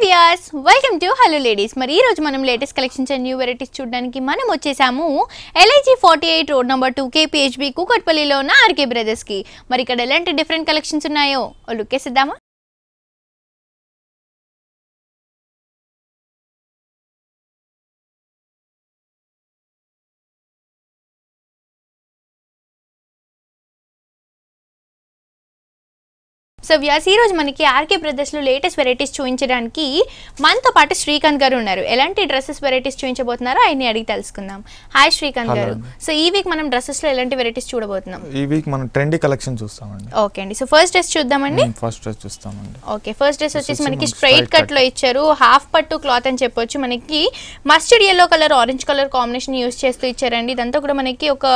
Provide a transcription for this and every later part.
వియాస్ welcome to hello ladies మరి ఈ రోజు మనం latest collections and new varieties చూడడానికి మనం వచ్చేసాము LIG forty eight road number two KPHB కూకట్పల్లిలో ఉన్న ఆర్కే బ్రదర్స్కి మరి ఇక్కడ ఎలాంటి డిఫరెంట్ కలెక్షన్స్ ఉన్నాయో ఓ లుక్ వేసిద్దామా సో వ్యాస్ ఈ రోజు మనకి ఆర్కే బ్రదర్స్లో లేటెస్ట్ వెరైటీస్ చూపించడానికి మనతో పాటు శ్రీకాంత్ గారు ఉన్నారు ఎలాంటి డ్రెస్సెస్ వెరైటీస్ చూపించబోతున్నారో ఆయన్ని అడిగి తెలుసుకుందాం హాయ్ శ్రీకాంత్ Hello గారు అండి. సో ఈ వీక్ మనం డ్రెస్సెస్లో ఎలాంటి వెరైటీస్ చూడబోతున్నాం ఈ వీక్ మనం ట్రెండీ కలెక్షన్ చూస్తామండి ఓకే అండి సో ఫస్ట్ డ్రెస్ చూద్దామండి ఫస్ట్ డ్రెస్ చూస్తామండి ఓకే ఫస్ట్ డ్రెస్ వచ్చేసి వచ్చేసి మనకి మనకి స్ట్రైట్ straight కట్ లో ఇచ్చారు హాఫ్ పట్టు క్లాత్ అని చెప్పొచ్చు మనకి mustard yellow colour orange colour combination use చేస్తూ ఇచ్చారండి ఇదంతా కూడా మనకి ఒక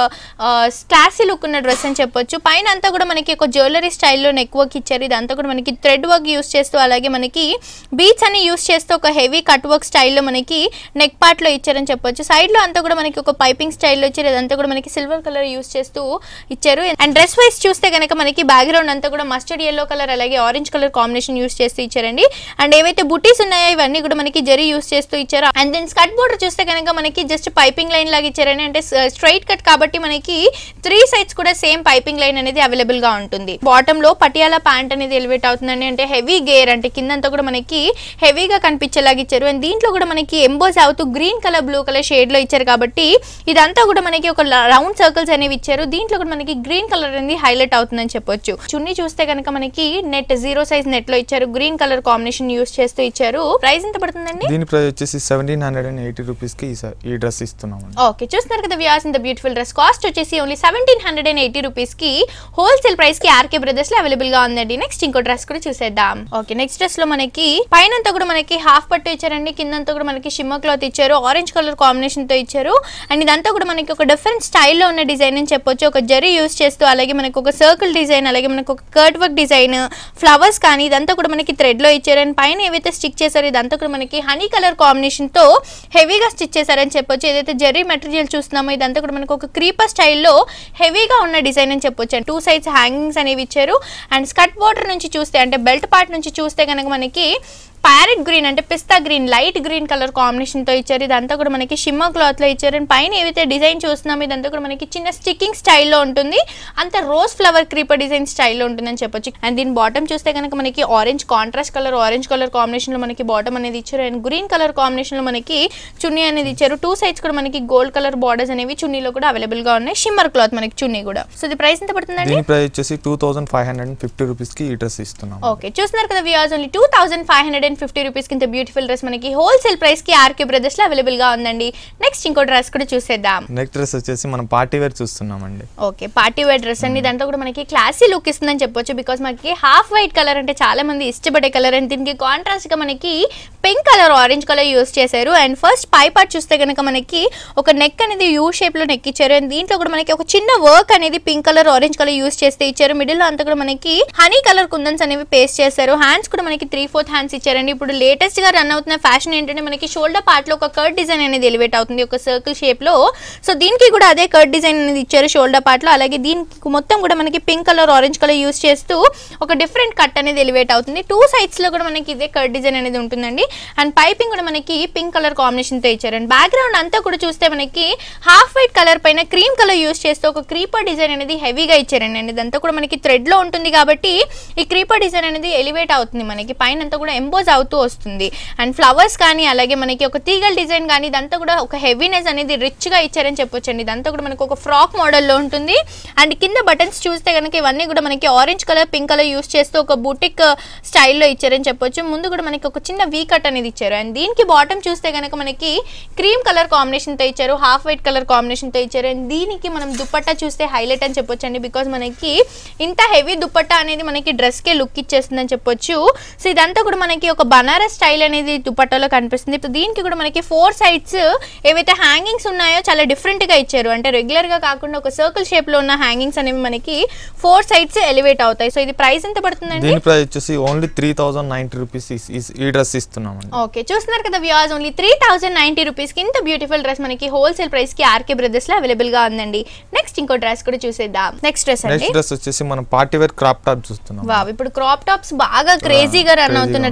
క్లాసీ లుక్ ఉన్న డ్రెస్ అని చెప్పొచ్చు పైన అంతా కూడా మనకి ఒక జ్యువెలరీ స్టైల్లో నెక్ వర్క్ ఇచ్చారు ఇదంతా కూడా మనకి థ్రెడ్ వర్క్ యూస్ చేస్తూ అలాగే మనకి బీచ్ అని యూస్ చేస్తూ ఒక హెవీ కట్ వర్క్ స్టైల్లో మనకి నెక్ పార్ట్ లో ఇచ్చారని చెప్పొచ్చు సైడ్ లో అంతా కూడా మనకి ఒక పైపింగ్ స్టైల్లో ఇచ్చారు ఇదంతా కూడా మనకి సిల్వర్ కలర్ యూస్ చేస్తూ ఇచ్చారు అండ్ డ్రెస్ వైస్ చూస్తే కనుక మనకి బ్యాక్గ్రౌండ్ అంతా కూడా మస్టర్డ్ ఎల్లో కలర్ అలాగే ఆరెంజ్ కలర్ కాంబినేషన్ యూస్ చేస్తూ ఇచ్చారండి అండ్ ఏవైతే బుటీస్ ఉన్నాయో ఇవన్నీ కూడా మనకి జరీ యూస్ చేస్తూ ఇచ్చారు అండ్ దెన్ స్కర్ట్ బోర్డర్ చూస్తే కనుక మనకి జస్ట్ పైపింగ్ లైన్ లాగా ఇచ్చారని అంటే స్ట్రైట్ కట్ కాబట్టి మనకి త్రీ సైడ్స్ కూడా సేమ్ పైపింగ్ లైన్ అనేది అవైలబుల్ గా ఉంటుంది బాటమ్ లో పటియాలా ప్యాంట్ అనేది ఎలివేట్ అవుతుందండి అంటే హెవీ గేర్ అంటే కిందంతా కూడా మనకి హెవీగా కనిపించేలాగా ఇచ్చారు అండ్ దీంట్లో కూడా మనకి ఎంబోస్ అవుతూ green colour blue colour shade లో ఇచ్చారు కాబట్టి ఇదంతా కూడా మనకి ఒక రౌండ్ సర్కిల్స్ అనేవి ఇచ్చారు దీంట్లో కూడా మనకి గ్రీన్ కలర్ అనేది హైలైట్ అవుతుందని చెప్పొచ్చు చున్నీ చూస్తే కనుక మనకి నెట్ జీరో సైజ్ నెట్ లో ఇచ్చారు గ్రీన్ కలర్ కాంబినేషన్ యూస్ చేస్తూ ఇచ్చారు ప్రైస్ ఎంత పడుతుందండి దీని ప్రైస్ వచ్చేసి సెవెంటీన్ హండ్రెడ్ అండ్ ఎయిటీ రూపీస్కి ఈ స- ఈ డ్రెస్ ఇస్తున్నామండి ఓకే చూస్తున్నారు కదా వ్యాస్ ఇంత బ్యూటిఫుల్ డ్రెస్ కాస్ట్ వచ్చేసి only seventeen hundred and eighty rupees కి హోల్సేల్ ప్రైస్ కి ఆర్కే బ్రదర్స్ లో అవైలబుల్ గా ఉందండి నెక్స్ట్ ఇంకో డ్రెస్ కూడా చూసేద్దాం ఓకే నెక్స్ట్ డ్రెస్ లో మనకి పైన అంతా కూడా మనకి హాఫ్ పట్టు ఇచ్చారండి కిందంతా కూడా మనకి షిమ్మర్ క్లాత్ ఇచ్చారు ఆరెంజ్ కలర్ కాంబినేషన్ తో ఇచ్చారు అండ్ ఇదంతా కూడా మనకి ఒక డిఫరెంట్ స్టైల్లో ఉన్న డిజైన్ అని చెప్పొచ్చు ఒక జరీ యూస్ చేస్తూ అలాగే మనకి ఒక సర్కిల్ డిజైన్ అలాగే మనకు ఒక కర్ట్ వర్క్ డిజైన్ ఫ్లవర్స్ కానీ ఇదంతా కూడా మనకి థ్రెడ్ లో ఇచ్చారు అండ్ పైన ఏవైతే స్టిక్ చేశారో ఇదంతా కూడా మనకి హనీ కలర్ కాంబినేషన్ తో హెవీగా స్టిచ్ చేశారని చెప్పొచ్చు ఏదైతే జరీ మెటీరియల్ చూస్తున్నామో ఇదంతా కూడా మనకు ఒక క్రీపర్ స్టైల్లో హెవీగా ఉన్న డిజైన్ అని చెప్పొచ్చు అండ్ టూ సైడ్స్ హ్యాంగింగ్స్ అనేవి ఇచ్చారు అండ్ స్కర్ట్ బార్డర్ నుంచి చూస్తే అంటే బెల్ట్ పార్ట్ నుంచి చూస్తే కనుక మనకి ప్యారెట్ గ్రీన్ అంటే pista green light green colour combination తో ఇచ్చారు ఇదంతా కూడా మనకి షిమ్మా క్లాత్ లో ఇచ్చారు అండ్ పైన ఏవైతే డిజైన్ చూస్తున్నామో ఇదంతా కూడా మనకి చిన్న స్టిక్కింగ్ స్టైల్లో ఉంటుంది అంత రోజ్ ఫ్లవర్ క్రీపర్ డిజైన్ స్టైల్లో ఉంటుందని చెప్పొచ్చు అండ్ దీని బాటమ్ చూస్తే కనుక మనకి orange contrast colour orange colour combination లో మనకి బాటమ్ అనేది ఇచ్చారు అండ్ గ్రీన్ కలర్ కాంబినేషన్ లో మనకి చున్నీ అనేది ఇచ్చారు టూ సైడ్స్ కూడా మనకి గోల్డ్ కలర్ బార్డర్స్ అనేవి చున్నీలో కూడా అవైలబుల్ గా ఉన్నాయి షిమ్మర్ క్లాత్ మనకి చున్నీ కూడా సో ఇది ప్రైస్ ఎంత పడుతుందండి దీని ప్రైస్ వచ్చేసి two thousand five hundred and fifty రూపీస్కి ఈ డ్రెస్ ఇస్తున్నాం ఓకే చూస్తున్నారు కదా views only two thousand five hundred and fifty rupees కింద బ్యూటిఫుల్ డ్రెస్ మనకి హోల్సేల్ ప్రైస్ కి ఆర్కే బ్రదర్స్ లో అవైలబుల్ గా ఉందండి నెక్స్ట్ ఇంకో డ్రెస్ కూడా చూసేద్దాం నెక్స్ట్ డ్రెస్ వచ్చేసి మనం పార్టీ వేర్ చూస్తున్నామండి ఓకే పార్టీ వేర్ డ్రెస్ అండి దాంట్లో కూడా మనకి క్లాసీ లుక్ ఇస్తుందని చెప్పొచ్చు బికాస్ మనకి హాఫ్ వైట్ కలర్ అంటే చాలా మంది ఇష్టపడే కలర్ అండ్ దీనికి కాంట్రాస్ట్ గా మనకి pink colour orange colour use చేశారు అండ్ ఫస్ట్ పై పార్ట్ చూస్తే కనుక మనకి ఒక నెక్ అనేది యూ షేప్ లో నెక్ ఇచ్చారు అండ్ దీంట్లో కూడా మనకి ఒక చిన్న వర్క్ అనేది pink colour orange colour use చేస్తే ఇచ్చారు మిడిల్ లో అంతా కూడా మనకి హనీ కలర్ కుందన్స్ అనేవి పేస్ట్ చేశారు హ్యాండ్స్ కూడా మనకి త్రీ ఫోర్త్ హ్యాండ్స్ ఇచ్చారండి ఇప్పుడు లేటెస్ట్ గా రన్ అవుతున్న ఫ్యాషన్ ఏంటంటే మనకి షోల్డర్ పార్ట్ లో ఒక కర్డ్ డిజైన్ అనేది ఎలివేట్ అవుతుంది ఒక సర్కిల్ షేప్ లో సో దీనికి కూడా అదే కర్డ్ డిజైన్ అనేది ఇచ్చారు షోల్డర్ పార్ట్ లో అలాగే దీనికి మొత్తం కూడా మనకి pink colour orange colour use చేస్తూ ఒక డిఫరెంట్ కట్ అనేది ఎలివేట్ అవుతుంది టూ సైడ్స్ లో కూడా మనకి ఇదే కర్డ్ డిజైన్ అనేది ఉంటుందండి అండ్ పైపింగ్ కూడా మనకి పింక్ కలర్ కాంబినేషన్ తో ఇచ్చారు అండ్ బ్యాక్గ్రౌండ్ అంతా కూడా చూస్తే మనకి హాఫ్ వైట్ కలర్ పైన క్రీమ్ కలర్ యూస్ చేస్తూ ఒక క్రీపర్ డిజైన్ అనేది హెవీగా ఇచ్చారండి అండ్ ఇదంతా కూడా మనకి థ్రెడ్ లో ఉంటుంది కాబట్టి ఈ క్రీపర్ డిజైన్ అనేది ఎలివేట్ అవుతుంది మనకి పైన అంతా కూడా ఎంబోజ్ అవుతూ వస్తుంది అండ్ ఫ్లవర్స్ కానీ అలాగే మనకి ఒక తీగల్ డిజైన్ కానీ ఇదంతా కూడా ఒక హెవీనెస్ అనేది రిచ్ గా ఇచ్చారని చెప్పొచ్చండి ఇదంతా కూడా మనకు ఒక ఫ్రాక్ మోడల్లో ఉంటుంది అండ్ కింద బటన్స్ చూస్తే కనుక ఇవన్నీ కూడా మనకి orange colour pink colour use చేస్తూ ఒక బుటిక్ స్టైల్లో ఇచ్చారని చెప్పొచ్చు ముందు కూడా మనకి ఒక చిన్న వీ కట్ అనేది ఇచ్చారు అండ్ దీనికి బాటమ్ చూస్తే కనుక మనకి క్రీమ్ కలర్ కాంబినేషన్ తో ఇచ్చారు హాఫ్ వైట్ కలర్ కాంబినేషన్ తో ఇచ్చారు అండ్ దీనికి మనం దుపట్టా చూస్తే హైలైట్ అని చెప్పొచ్చు అండి బికాస్ మనకి ఇంత హెవీ దుపట్టా అనేది మనకి డ్రెస్ కే లుక్ ఇచ్చేస్తుందని చెప్పొచ్చు సో ఇదంతా కూడా మనకి ఒక బనారస్ స్టైల్ అనేది దుపట్టాలో కనిపిస్తుంది సో దీనికి కూడా మనకి ఫోర్ సైడ్స్ ఏవైతే హ్యాంగింగ్స్ ఉన్నాయో చాలా డిఫరెంట్ గా ఇచ్చారు అంటే రెగ్యులర్ గా కాకుండా ఒక సర్కిల్ షేప్ లో ఉన్న హ్యాంగింగ్స్ అనేవి మనకి ఫోర్ సైడ్స్ ఎలివేట్ అవుతాయి సో ఇది ప్రైస్ ఎంత పడుతుందండి దీని ప్రైస్ వచ్చేసి only three thousand ninety rupees ఈ డ్రెస్ ఇస్తున్నామండి ఓకే చూస్తున్నారు కదా views only three thousand ninety rupees కి ఇంత బ్యూటిఫుల్ డ్రెస్ మనకి హోల్సేల్ ప్రైస్ కి ఆర్కే బ్రదర్స్ లో అవైలబుల్ గా ఉందండి నెక్స్ట్ ఇంకో డ్రెస్ కూడా చూసేద్దాం నెక్స్ట్ డ్రెస్ అండి నెక్స్ట్ డ్రెస్ వచ్చేసి మనం పార్టీ వేర్ క్రాప్ టాప్ చూస్తున్నాం వావ్ ఇప్పుడు క్రాప్ టాప్స్ బాగా క్రేజీగా రన్ crazy అవుతున్న గా డ్రెస్సెస్ అని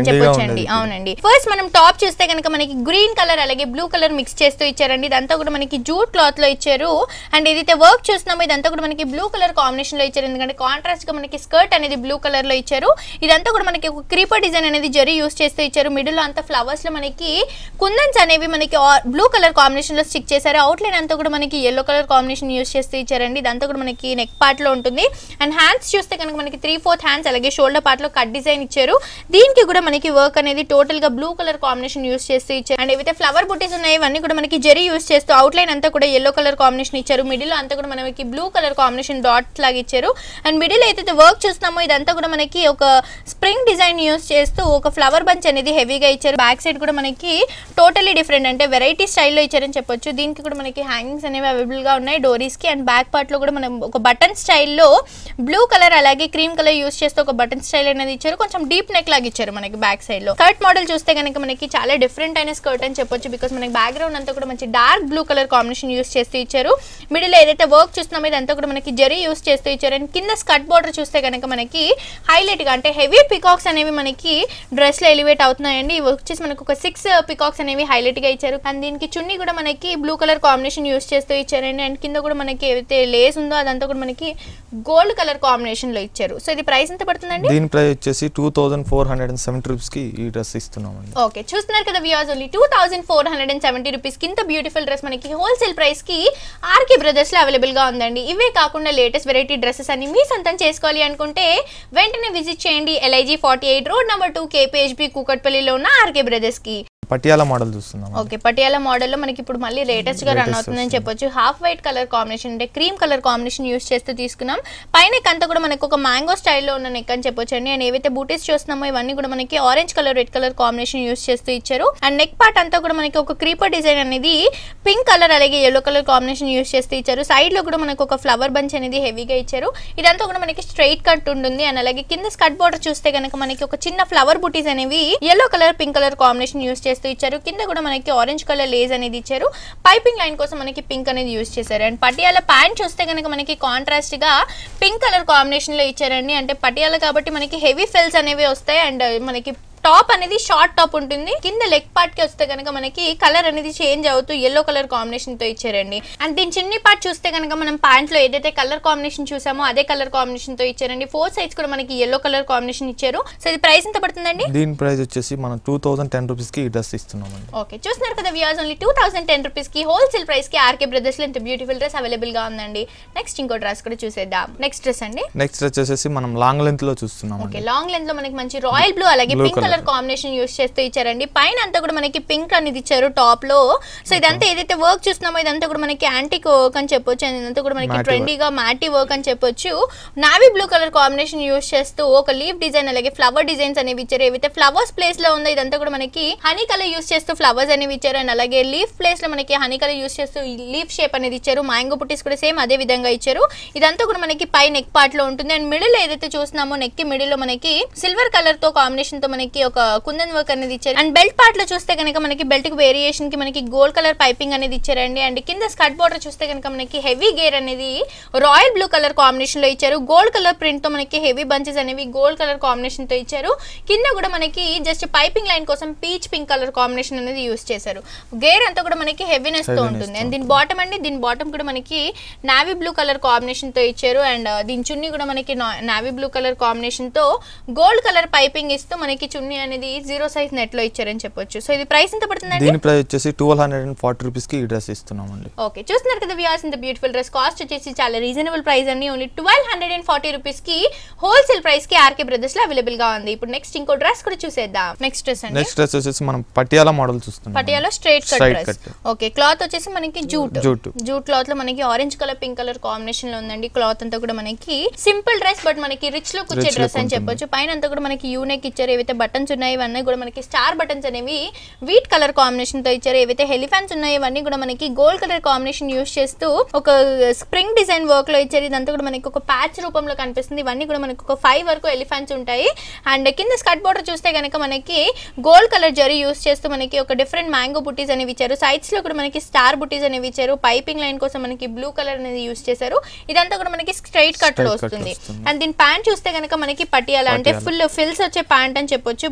అని Trendy గా చెప్పొచ్చు అండి ఉండేది. అవునండి ఫస్ట్ మనం టాప్ చూస్తే కనుక మనకి గ్రీన్ కలర్ అలాగే బ్లూ కలర్ మిక్స్ చేస్తూ ఇచ్చారండి ఇదంతా కూడా మనకి జూట్ క్లాత్ లో ఇచ్చారు అండ్ ఏదైతే వర్క్ చూస్తున్నామో ఇదంతా కూడా మనకి బ్లూ కలర్ కాంబినేషన్ లో ఇచ్చారు ఎందుకంటే కాంట్రాస్ట్ గా మనకి స్కర్ట్ అనేది బ్లూ కలర్ లో ఇచ్చారు ఇదంతా కూడా మనకి ఒక క్రీపర్ డిజైన్ అనేది జరీ యూస్ చేస్తూ ఇచ్చారు మిడిల్ లో అంతా ఫ్లవర్స్ లో మనకి కుందన్స్ అనేవి మనకి బ్లూ కలర్ కాంబినేషన్ లో స్టిక్ చేశారు అవుట్లైన్ అంతా కూడా మనకి ఎల్లో కలర్ కాంబినేషన్ యూస్ చేస్తూ ఇచ్చారండి ఇదంతా కూడా మనకి నెక్ పార్ట్ లో ఉంటుంది అండ్ హ్యాండ్స్ చూస్తే కనుక మనకి త్రీ ఫోర్త్ హ్యాండ్స్ అలాగే షోల్డర్ పార్ట్ లో కట్ డిజైన్ ఇచ్చారు దీనికి కూడా మనకి వర్క్ అనేది టోటల్ గా బ్లూ కలర్ కాంబినేషన్ యూస్ చేస్తూ ఇచ్చారు అండ్ ఏవైతే ఫ్లవర్ బుటీస్ ఉన్నాయి ఇవన్నీ కూడా మనకి జెరీ యూస్ చేస్తూ అవుట్ లైన్ అంతా కూడా ఎల్లో కలర్ కాంబినేషన్ ఇచ్చారు మిడిల్ లో అంతా కూడా మనకి బ్లూ కలర్ కాంబినేషన్ డాట్ లాగా ఇచ్చారు అండ్ మిడిల్ ఏదైతే వర్క్ చూస్తున్నామో ఇదంతా కూడా మనకి ఒక స్ప్రింగ్ డిజైన్ యూస్ చేస్తూ ఒక ఫ్లవర్ బంచ్ అనేది హెవీగా ఇచ్చారు బ్యాక్ సైడ్ కూడా మనకి టోటలీ డిఫరెంట్ అంటే వెరైటీ స్టైల్లో ఇచ్చారని చెప్పొచ్చు దీనికి కూడా మనకి హ్యాంగింగ్స్ అనేవి అవైలబుల్ గా ఉన్నాయి డోరీస్ కి అండ్ బ్యాక్ పార్ట్ లో కూడా మనం ఒక బటన్ స్టైల్లో బ్లూ కలర్ అలాగే క్రీమ్ కలర్ యూస్ చేస్తూ ఒక బటన్ స్టైల్ అనేది ఇచ్చారు కొంచెం డీప్ నెక్ లాగా ఇచ్చారు మనకి బ్యాక్ సైడ్ లో స్కర్ట్ మోడల్ చూస్తే కనుక మనకి చాలా డిఫరెంట్ అయిన స్కర్ట్ అని చెప్పొచ్చు బికాస్ మనకి బ్యాక్గ్రౌండ్ అంతా కూడా మంచి dark blue colour combination use చేస్తూ ఇచ్చారు మిడిల్ ఏదైతే వర్క్ చూస్తున్నామో ఇదంతా కూడా మనకి జరీ యూస్ చేస్తూ ఇచ్చారు అండ్ కింద స్కర్ట్ బార్డర్ చూస్తే కనుక మనకి హైలైట్ గా అంటే హెవీ పికాక్స్ అనేవి మనకి డ్రెస్ లో ఎలివేట్ అవుతున్నాయండి ఇవి వచ్చేసి మనకు ఒక సిక్స్ పికాక్స్ అనేవి హైలైట్ గా ఇచ్చారు అండ్ దీనికి చున్నీ కూడా మనకి బ్లూ కలర్ కాంబినేషన్ యూస్ చేస్తూ ఇచ్చారండి అండ్ కింద కూడా మనకి ఏదైతే లేస్ ఉందో అదంతా కూడా మనకి గోల్డ్ కలర్ కాంబినేషన్ లో ఇచ్చారు సో ఇది ప్రైస్ ఎంత పడుతుందండి దీని ప్రైస్ వచ్చేసి two thousand four hundred and seventy రూపీస్కి ఈ డ్రెస్ ఇస్తున్నామండి ఓకే చూస్తున్నారు కదా views only two thousand four hundred and seventy rupees కింద బ్యూటిఫుల్ డ్రెస్ మనకి హోల్సేల్ ప్రైస్ కి ఆర్కే బ్రదర్స్ లో అవైలబుల్ గా ఉందండి ఇవే కాకుండా లేటెస్ట్ వెరైటీ డ్రెస్సెస్ అన్ని మీ సొంతం చేసుకోవాలి అనుకుంటే వెంటనే విజిట్ చేయండి LIG forty eight road number two KPHB కూకట్పల్లిలో ఉన్న ఆర్కే బ్రదర్స్ కి పటియాలా మోడల్ చూస్తున్నాం ఓకే పటియాలా మోడల్లో మనకి ఇప్పుడు మళ్ళీ లేటెస్ట్ గా రన్ Latest అవుతుందని వస్తుంది. చెప్పొచ్చు హాఫ్ వైట్ కలర్ కాంబినేషన్ అంటే క్రీమ్ కలర్ కాంబినేషన్ యూస్ చేస్తూ తీసుకున్నాం పైన neck అంతా కూడా మనకు ఒక మ్యాంగో స్టైల్లో ఉన్న నెక్ అని చెప్పొచ్చు అండి అండ్ ఏవైతే బూటీస్ చూస్తున్నామో ఇవన్నీ కూడా మనకి orange colour red colour combination use చేస్తూ ఇచ్చారు అండ్ నెక్ పార్ట్ అంతా కూడా మనకి ఒక క్రీపర్ డిజైన్ అనేది పింక్ కలర్ అలాగే ఎల్లో కలర్ కాంబినేషన్ యూస్ చేస్తూ ఇచ్చారు సైడ్ లో కూడా మనకు ఒక ఫ్లవర్ బంచ్ అనేది హెవీగా ఇచ్చారు ఇదంతా కూడా మనకి స్ట్రైట్ కట్ ఉంటుంది అండ్ అలాగే కింద స్కర్ట్ బార్డర్ చూస్తే కనుక మనకి ఒక చిన్న ఫ్లవర్ బుటీస్ అనేవి yellow colour pink colour combination use చేస్తూ ఇచ్చారు కింద కూడా మనకి ఆరెంజ్ కలర్ లేజ్ అనేది ఇచ్చారు పైపింగ్ లైన్ కోసం మనకి పింక్ అనేది యూస్ చేశారు అండ్ పటియాల ప్యాంట్ చూస్తే కనుక మనకి కాంట్రాస్ట్ గా పింక్ కలర్ కాంబినేషన్ లో ఇచ్చారండి అంటే పటియాల కాబట్టి మనకి హెవీ ఫెల్స్ అనేవి వస్తాయి అండ్ మనకి టాప్ అనేది షార్ట్ టాప్ ఉంటుంది కింద లెగ్ పార్ట్ కి వస్తే కనుక మనకి కలర్ అనేది చేంజ్ అవుతూ ఎల్లో కలర్ కాంబినేషన్ తో ఇచ్చారండి అండ్ దీని చిన్ని పార్ట్ చూస్తే కనుక మనం ప్యాంట్ లో ఏదైతే కలర్ కాంబినేషన్ చూసామో అదే కలర్ కాంబినేషన్ తో ఇచ్చారండి ఫోర్ సైడ్స్ కూడా మనకి ఎల్లో కలర్ కాంబినేషన్ ఇచ్చారు సో ఇది ప్రైస్ ఎంత పడుతుందండి దీని ప్రైస్ వచ్చేసి మనం టూ థౌజండ్ టెన్ రూపీస్కి ఈ డ్రెస్ ఇస్తున్నామండి ఓకే చూస్తున్నారు కదా views only two thousand ten rupees కి హోల్సేల్ ప్రైస్ కి ఆర్కే బ్రదర్స్ లో ఇంత బ్యూటిఫుల్ డ్రెస్ అవైలబుల్ గా ఉందండి నెక్స్ట్ ఇంకో డ్రెస్ కూడా చూసేద్దాం నెక్స్ట్ డ్రెస్ అండి నెక్స్ట్ వచ్చేసి మనం లాంగ్ లెంత్ లో చూస్తున్నామండి ఓకే లాంగ్ లెంత్ లో మనకి మంచి రాయల్ బ్లూ అలాగే Blue pink colour. Colour combination use చేస్తూ ఇచ్చారండి పైన అంతా కూడా మనకి పింక్ అనేది ఇచ్చారు టాప్ లో సో ఇదంతా ఏదైతే వర్క్ చూస్తున్నామో ఇదంతా కూడా మనకి యాంటిక్ వర్క్ అని చెప్పొచ్చు and ఇదంతా కూడా మనకి Matte ట్రెండీగా మ్యాటీ వర్క్ అని చెప్పొచ్చు navy blue colour combination use చేస్తూ ఒక లీఫ్ డిజైన్ అలాగే ఫ్లవర్ డిజైన్స్ అనేవి ఇచ్చారు ఏవైతే ఫ్లవర్స్ ప్లేస్ లో ఉందో ఇదంతా కూడా మనకి హనీ కలర్ యూస్ చేస్తూ ఫ్లవర్స్ అనేవి ఇచ్చారు అండ్ అలాగే లీఫ్ ప్లేస్ లో మనకి హనీ కలర్ యూస్ చేస్తూ లీఫ్ షేప్ అనేది ఇచ్చారు మ్యాంగో పుట్టీస్ కూడా సేమ్ అదే విధంగా ఇచ్చారు ఇదంతా కూడా మనకి పై నెక్ పార్ట్ లో ఉంటుంది అండ్ మిడిల్ ఏదైతే చూస్తున్నామో నెక్ కి మిడిల్ లో మనకి సిల్వర్ కలర్ తో కాంబినేషన్ తో మనకి ఒక కుందన్ వర్క్ అనేది ఇచ్చారు అండ్ బెల్ట్ పార్ట్ లో చూస్తే కనుక మనకి బెల్ట్ కి వేరియేషన్ కి మనకి గోల్డ్ కలర్ పైపింగ్ అనేది ఇచ్చారండి అండ్ కింద స్కర్ట్ బార్డర్ చూస్తే కనుక మనకి హెవీ గేర్ అనేది రాయల్ బ్లూ కలర్ కాంబినేషన్ లో ఇచ్చారు గోల్డ్ కలర్ ప్రింట్ తో మనకి హెవీ బంచెస్ అనేవి గోల్డ్ కలర్ కాంబినేషన్ తో ఇచ్చారు కింద కూడా మనకి జస్ట్ పైపింగ్ లైన్ కోసం పీచ్ పింక్ కలర్ కాంబినేషన్ అనేది యూస్ చేశారు గేర్ అంతా కూడా మనకి హెవీనెస్ తో Heaviness ఉంటుంది తో అండ్ దీని బాటమ్ అండి దీని బాటమ్ కూడా మనకి నావీ బ్లూ కలర్ కాంబినేషన్ తో ఇచ్చారు అండ్ దీని చున్నీ కూడా మనకి నావీ బ్లూ కలర్ కాంబినేషన్ తో గోల్డ్ కలర్ పైపింగ్ ఇస్తూ మనకి చున్నీ అనేది జీరో సైజ్ నెట్ లో ఇచ్చారని చెప్పొచ్చు సో ఇది ప్రైస్ ఎంత పడుతుందండి దీని ప్రైస్ వచ్చేసి ట్వెల్వ్ హండ్రెడ్ అండ్ ఫార్టీ రూపీస్కి ఈ డ్రెస్ ఇస్తున్నామండి ఓకే చూస్తున్నారు కదా వ్యూస్ ఇంత బ్యూటిఫుల్ డ్రెస్ కాస్ట్ వచ్చేసి చాలా రీజనబుల్ ప్రైస్ అండి only twelve hundred and forty rupees కి హోల్సేల్ ప్రైస్ కి ఆర్కే బ్రదర్స్ లో అవైలబుల్ గా ఉంది ఇప్పుడు నెక్స్ట్ ఇంకో డ్రెస్ కూడా చూసేద్దాం నెక్స్ట్ డ్రెస్ అండి నెక్స్ట్ డ్రెస్ వచ్చేసి మనం పటియాలా మోడల్ చూస్తున్నాం పటియాలో straight cut Straight dress cut. Okay cloth వచ్చేసి మనకి జూట్ జూట్. జూట్ క్లాత్ లో మనకి orange colour pink colour combination లో ఉందండి క్లాత్ అంతా కూడా మనకి సింపుల్ డ్రెస్ బట్ మనకి రిచ్ లుక్ వచ్చే Rich డ్రెస్ look అని ఉంటుంది. చెప్పొచ్చు పైన అంతా కూడా మనకి యూనెక్ ఇచ్చారు ఏవైతే బటన్స్ ఉన్నాయి ఇవన్నీ కూడా మనకి స్టార్ బటన్స్ అనేవి వీట్ కలర్ కాంబినేషన్ తో ఇచ్చారు ఏవైతే హెలిఫాన్స్ ఉన్నాయో ఇవన్నీ కూడా మనకి గోల్డ్ కలర్ కాంబినేషన్ యూస్ చేస్తూ ఒక స్ప్రింగ్ డిజైన్ వర్క్ లో ఇచ్చారు ఇదంతా కూడా మనకి ఒక ప్యాచ్ రూపంలో కనిపిస్తుంది ఇవన్నీ కూడా మనకి ఒక ఫైవ్ వరకు ఎలిఫాన్స్ ఉంటాయి అండ్ కింద స్కర్ట్ బోర్డర్ చూస్తే కనుక మనకి గోల్డ్ కలర్ జరీ యూస్ చేస్తూ మనకి ఒక డిఫరెంట్ మ్యాంగో బుటీస్ అనేవి ఇచ్చారు సైడ్స్ లో కూడా మనకి స్టార్ బుటీస్ అనేవి ఇచ్చారు పైపింగ్ లైన్ కోసం మనకి బ్లూ కలర్ అనేది యూస్ చేశారు ఇదంతా కూడా మనకి స్ట్రైట్ కట్ లో Straight cut వస్తుంది వస్తుంది. అండ్ దీని ప్యాంట్ చూస్తే కనుక మనకి పటియాలా అంటే పటియాలా. ఫుల్ ఫిల్స్ వచ్చే ప్యాంట్ అని చెప్పొచ్చు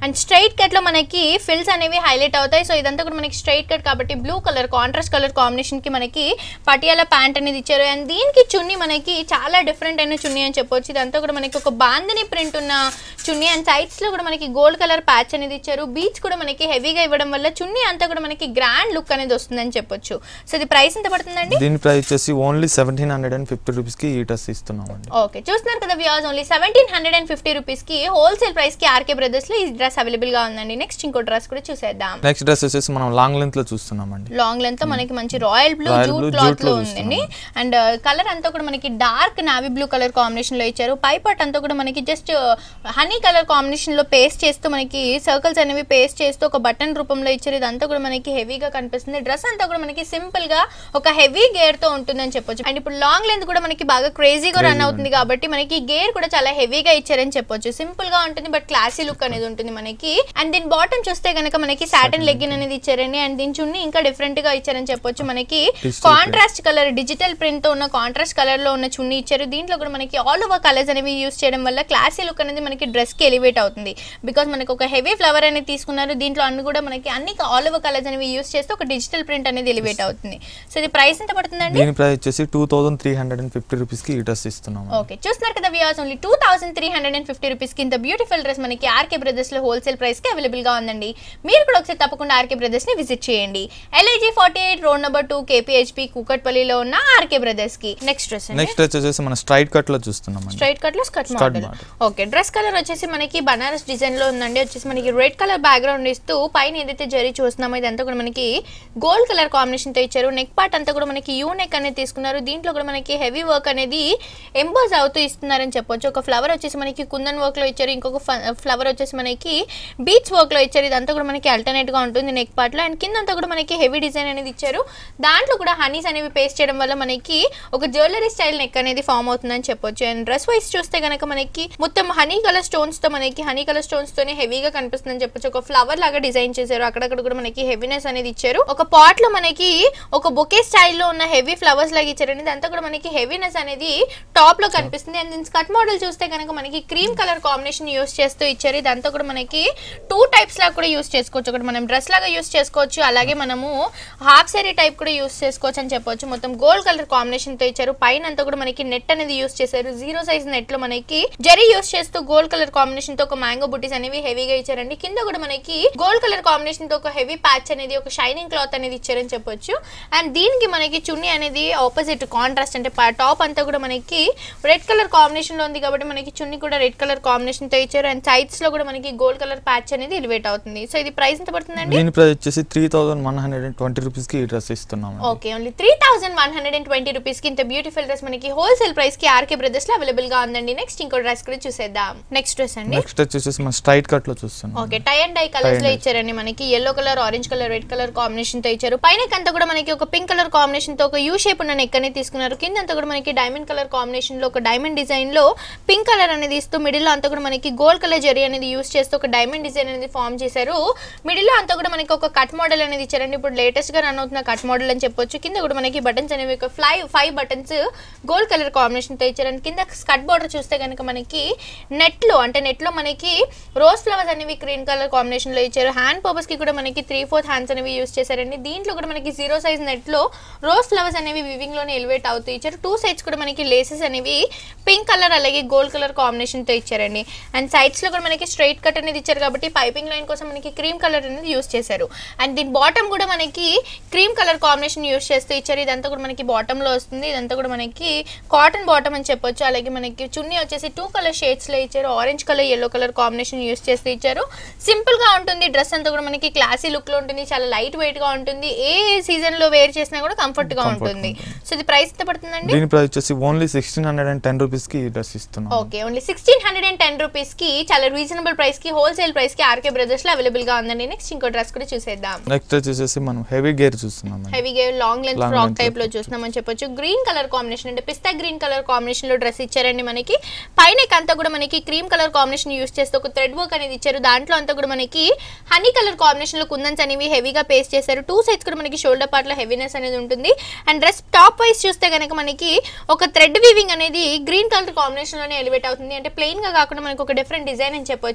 అండ్ స్ట్రైట్ కట్ లో మనకి ఫిల్స్ అనేవి హైలైట్ అవుతాయి సో ఇదంతా కూడా మనకి స్ట్రైట్ కట్ కాబట్టి blue colour contrast colour combination కి మనకి పటియాలా ప్యాంట్ అనేది ఇచ్చారు అండ్ దీనికి చున్నీ మనకి చాలా డిఫరెంట్ అయిన చున్నీ అని చెప్పొచ్చు ఇదంతా కూడా మనకి ఒక బాందని ప్రింట్ ఉన్న చున్నీ అండ్ సైడ్స్ లో కూడా మనకి గోల్డ్ కలర్ ప్యాచ్ అనేది ఇచ్చారు బీచ్ కూడా మనకి హెవీగా ఇవ్వడం వల్ల చున్నీ అంతా కూడా మనకి గ్రాండ్ లుక్ అనేది వస్తుందని చెప్పొచ్చు సో ఇది ప్రైస్ ఎంత పడుతుందండి దీని ప్రైస్ వచ్చేసి only seventeen hundred and fifty రూపీస్కి ఈ డ్రెస్ ఇస్తున్నామండి ఓకే చూస్తున్నారు కదా views only seventeen hundred and fifty rupees కి హోల్సేల్ ప్రైస్ కి ఆర్కే బ్రదర్స్ లో ఈ డ్రెస్ అవైలబుల్ గా ఉందండి నెక్స్ట్ ఇంకో డ్రెస్ కూడా చూసేద్దాం నెక్స్ట్ డ్రెస్ వచ్చేసి మనం లాంగ్ లెంత్ లో చూస్తున్నామండి లాంగ్ లెంత్ తో మనకి మంచి royal blue Royal jute blue cloth jute లో లో ఉందండి అండ్ కలర్ అంతా కూడా మనకి dark navy blue colour combination లో ఇచ్చారు పై పార్ట్ అంతా కూడా మనకి జస్ట్ హనీ కలర్ కాంబినేషన్ లో పేస్ట్ చేస్తూ మనకి సర్కిల్స్ అనేవి పేస్ట్ చేస్తూ ఒక బటన్ రూపంలో ఇచ్చారు ఇదంతా కూడా మనకి హెవీగా కనిపిస్తుంది డ్రెస్ అంతా కూడా మనకి సింపుల్ గా ఒక హెవీ గేర్ తో ఉంటుందని చెప్పొచ్చు అండ్ ఇప్పుడు లాంగ్ లెంత్ కూడా మనకి బాగా క్రేజీగా రన్ Crazy అవుతుంది కాబట్టి మనకి గేర్ కూడా చాలా హెవీగా ఇచ్చారని చెప్పొచ్చు సింపుల్ గా ఉంటుంది బట్ క్లాసీ లుక్ అనేది ఉంటుంది మనకి అండ్ దీని బాటమ్ చూస్తే కనుక మనకి సాటన్ లెగ్గిన్ అనేది ఇచ్చారండి అండ్ దీని చున్నీ ఇంకా డిఫరెంట్ గా ఇచ్చారని చెప్పొచ్చు మనకి Digital contrast colour digital print తో ఉన్న కాంట్రాస్ట్ కలర్ లో ఉన్న చున్నీ ఇచ్చారు దీంట్లో కూడా మనకి ఆల్ ఓవర్ కలర్స్ అనేవి యూస్ చేయడం వల్ల క్లాసీ లుక్ అనేది మనకి డ్రెస్ కి ఎలివేట్ అవుతుంది బికాస్ మనకి ఒక హెవీ ఫ్లవర్ అనేది తీసుకున్నారు దీంట్లో అన్ని కూడా మనకి అన్ని ఆల్ ఓవర్ కలర్స్ అనేవి యూస్ చేస్తే ఒక డిజిటల్ ప్రింట్ అనేది ఎలివేట్ అవుతుంది సో ఇది ప్రైస్ ఎంత పడుతుందండి దీని ప్రైస్ వచ్చేసి two thousand three hundred and fifty రూపీస్కి ఈ డ్రెస్ ఇస్తున్నాము ఓకే చూస్తున్నారు కదా views only two thousand three hundred and fifty rupees కి ఇంత బ్యూటిఫుల్ డ్రెస్ మనకి ఆర్కే బ్రదర్స్ లో హోల్సేల్ ప్రైస్ కి అవైలబుల్ గా ఉందండి మీరు కూడా ఒకసారి తప్పకుండా ఆర్కే బ్రదర్స్ ని విజిట్ చేయండి LIG forty eight road number two KPHB కూకట్పల్లిలో ఉన్న ఆర్కే బ్రదర్స్ కి నెక్స్ట్ డ్రెస్ అండి నెక్స్ట్ వచ్చేసి మనం స్ట్రైట్ కట్ లో చూస్తున్నామండి స్ట్రైట్ కట్ లో skirt Skirt model model. Okay dress colour వచ్చేసి మనకి బనారస్ డిజైన్ లో ఉందండి వచ్చేసి మనకి రెడ్ కలర్ బ్యాక్గ్రౌండ్ ఇస్తూ పైన ఏదైతే జరీ చూస్తున్నామో ఇదంతా కూడా మనకి గోల్డ్ కలర్ కాంబినేషన్ తో ఇచ్చారు నెక్ పార్ట్ అంతా కూడా మనకి యూ నెక్ అనేది తీసుకున్నారు దీంట్లో కూడా మనకి హెవీ వర్క్ అనేది ఎంబోజ్ అవుతూ ఇస్తున్నారని చెప్పొచ్చు ఒక ఫ్లవర్ వచ్చేసి మనకి కుందన్ వర్క్ లో ఇచ్చారు ఇంకొక ఫ్లవర్ వచ్చేసి మనకి బీచ్ వర్క్ లో ఇచ్చారు ఇదంతా కూడా మనకి అల్టర్నేట్ గా ఉంటుంది నెక్ పార్ట్ లో అండ్ కింద అంతా కూడా మనకి హెవీ డిజైన్ అనేది ఇచ్చారు దాంట్లో కూడా హనీస్ అనేవి పేస్ట్ చేయడం వల్ల మనకి ఒక జ్యువెలరీ స్టైల్ నెక్ అనేది ఫామ్ అవుతుందని చెప్పొచ్చు అండ్ డ్రెస్ వైస్ చూస్తే గనక మనకి మొత్తం హనీ కలర్ స్టోన్స్ తో మనకి హనీ కలర్ స్టోన్స్ తోనే హెవీగా కనిపిస్తుందని చెప్పొచ్చు ఒక ఫ్లవర్ లాగా డిజైన్ చేశారు అక్కడక్కడ కూడా మనకి హెవీనెస్ అనేది ఇచ్చారు ఒక పాట్ లో మనకి ఒక బొకే స్టైల్లో ఉన్న హెవీ ఫ్లవర్స్ లాగా ఇచ్చారండి ఇదంతా కూడా మనకి హెవీనెస్ అనేది టాప్ లో కనిపిస్తుంది అండ్ దీని స్కర్ట్ మోడల్ చూస్తే కనుక మనకి క్రీమ్ కలర్ కాంబినేషన్ యూస్ చేస్తూ ఇచ్చారు ఇదంతా కూడా మనకి టూ టైప్స్ లాగా కూడా యూస్ చేసుకోవచ్చు ఒకటి మనం డ్రెస్ లాగా యూస్ చేసుకోవచ్చు అలాగే మనము హాఫ్ సారీ టైప్ కూడా యూస్ చేసుకోవచ్చు అని చెప్పొచ్చు మొత్తం గోల్డ్ కలర్ కాంబినేషన్ తో ఇచ్చారు పైన అంతా కూడా మనకి నెట్ అనేది యూస్ చేశారు జీరో సైజ్ నెట్ లో మనకి జరీ యూస్ చేస్తూ గోల్డ్ కలర్ కాంబినేషన్ తో ఒక మ్యాంగో బుటీస్ అనేవి హెవీగా ఇచ్చారండి కింద కూడా మనకి గోల్డ్ కలర్ కాంబినేషన్ తో ఒక హెవీ ప్యాచ్ అనేది ఒక షైనింగ్ క్లాత్ అనేది ఇచ్చారని చెప్పొచ్చు అండ్ దీనికి మనకి చున్నీ అనేది ఆపోజిట్ కాంట్రాస్ట్ అంటే టాప్ అంతా కూడా మనకి రెడ్ కలర్ కాంబినేషన్ లో ఉంది కాబట్టి మనకి చున్నీ కూడా రెడ్ కలర్ కాంబినేషన్ తో ఇచ్చారు అండ్ సైడ్స్ లో కూడా మనకి గోల్డ్ కలర్ ప్యాచ్ అనేది ఎలివేట్ అవుతుంది సో ఇది ప్రైస్ ఎంత పడుతుందండి దీని ప్రైస్ వచ్చేసి three thousand one hundred and twenty రూపీస్కి ఈ డ్రెస్ ఇస్తున్నాము okay only three thousand one hundred and twenty rupees కి ఇంత బ్యూటిఫుల్ డ్రెస్ మనకి హోల్సేల్ ప్రైస్ కి ఆర్కే బ్రదర్స్ లో అవైలబుల్ గా ఉందండి నెక్స్ట్ ఇంకో డ్రెస్ కూడా చూసేద్దాం నెక్స్ట్ డ్రెస్ అండి నెక్స్ట్ వచ్చేసి మనం స్ట్రైట్ కట్ లో చూస్తున్నాం okay tie and dye colours and లో dye. ఇచ్చారండి మనకి yellow colour orange colour red colour combination తో ఇచ్చారు పైన అంతా కూడా మనకి ఒక పింక్ కలర్ కాంబినేషన్ తో ఒక యూ షేప్ ఉన్న నెక్ అనేది తీసుకున్నారు కింద అంతా కూడా మనకి డైమండ్ కలర్ కాంబినేషన్ లో ఒక డైమండ్ డిజైన్ లో పింక్ కలర్ అనేది ఇస్తూ మిడిల్ లో అంతా కూడా మనకి గోల్డ్ కలర్ జరీ అనేది యూస్ చేస్తూ ఒక డైమండ్ డిజైన్ అనేది ఫామ్ చేశారు మిడిల్ లో అంతా కూడా మనకి ఒక కట్ మోడల్ అనేది ఇచ్చారండి ఇప్పుడు లేటెస్ట్ గా రన్ అవుతున్న కట్ మోడల్ అని చెప్పొచ్చు కింద కూడా మనకి బటన్స్ అనేవి ఒక ఫ్లై five buttons gold colour combination తో ఇచ్చారండి కింద స్కట్ బార్డర్ చూస్తే కనుక మనకి నెట్ లో అంటే నెట్ లో మనకి రోజ్ ఫ్లవర్స్ అనేవి గ్రీన్ కలర్ కాంబినేషన్ లో ఇచ్చారు హ్యాండ్ పర్పస్ కి కూడా మనకి త్రీ ఫోర్త్ హ్యాండ్స్ అనేవి యూస్ చేశారండి దీంట్లో కూడా మనకి జీరో సైజ్ నెట్ లో రోజ్ ఫ్లవర్స్ అనేవి వివింగ్ లోనే ఎలివేట్ అవుతూ ఇచ్చారు టూ సైడ్స్ కూడా మనకి లేసెస్ అనేవి పింక్ కలర్ అలాగే గోల్డ్ కలర్ కాంబినేషన్ తో ఇచ్చారండి అండ్ సైడ్స్ లో కూడా మనకి స్ట్రైట్ కట్ అనేది ఇచ్చారు కాబట్టి పైపింగ్ లైన్ కోసం మనకి క్రీమ్ కలర్ అనేది యూస్ చేశారు అండ్ దీని బాటమ్ కూడా మనకి క్రీమ్ కలర్ కాంబినేషన్ యూస్ చేస్తూ ఇచ్చారు ఇదంతా కూడా మనకి బాటమ్ లో వస్తుంది ఇదంతా కూడా మనకి కాటన్ బాటమ్ అని చెప్పొచ్చు అలాగే మనకి చున్నీ వచ్చేసి టూ కలర్ షేడ్స్ లో ఇచ్చారు orange colour yellow colour combination use చేస్తూ ఇచ్చారు సింపుల్ గా ఉంటుంది డ్రెస్ అంతా కూడా మనకి క్లాసీ లుక్ లో ఉంటుంది చాలా లైట్ వెయిట్ గా ఉంటుంది ఏ సీజన్ లో వేర్ చేసినా కూడా కంఫర్ట్ గా Comfort ఉంటుంది ఉంటుంది. సో ఇది ప్రైస్ ఎంత పడుతుందండి దీని ప్రైస్ వచ్చేసి only sixteen hundred and ten రూపీస్కి ఈ డ్రెస్ ఇస్తున్నాం okay only sixteen hundred and ten rupees కి చాలా రీజనబుల్ ప్రైస్ కి హోల్సేల్ ప్రైస్ కి ఆర్కే బ్రదర్స్ లో అవైలబుల్ గా ఉందండి నెక్స్ట్ ఇంకో డ్రెస్ కూడా చూసేద్దాం నెక్స్ట్ వచ్చేసి మనం హెవీ గేర్ చూస్తున్నాం హెవీగా long length Long frock length type లో చూస్తున్నామని చెప్పొచ్చు గ్రీన్ కలర్ కాంబినేషన్ అంటే పిస్తా గ్రీన్ కలర్ కాంబినేషన్ లో డ్రెస్ ఇచ్చారండి మనకి పైన అంతా కూడా మనకి క్రీమ్ కలర్ కాంబినేషన్ యూస్ చేస్తూ ఒక థ్రెడ్ వర్క్ అనేది ఇచ్చారు దాంట్లో అంతా కూడా మనకి హనీ కలర్ కాంబినేషన్ లో కుందన్స్ అనేవి హెవీగా పేస్ట్ చేశారు టూ సైడ్స్ కూడా మనకి షోల్డర్ పార్ట్ లో హెవీనెస్ అనేది ఉంటుంది అండ్ డ్రెస్ టాప్ వైస్ చూస్తే కనుక మనకి ఒక థ్రెడ్ వీవింగ్ అనేది గ్రీన్ కలర్ కాంబినేషన్ లోనే ఎలివేట్ అవుతుంది అంటే ప్లెయిన్ గా కాకుండా మనకి ఒక డిఫరెంట్ డిజైన్ అని చెప్పొచ్చు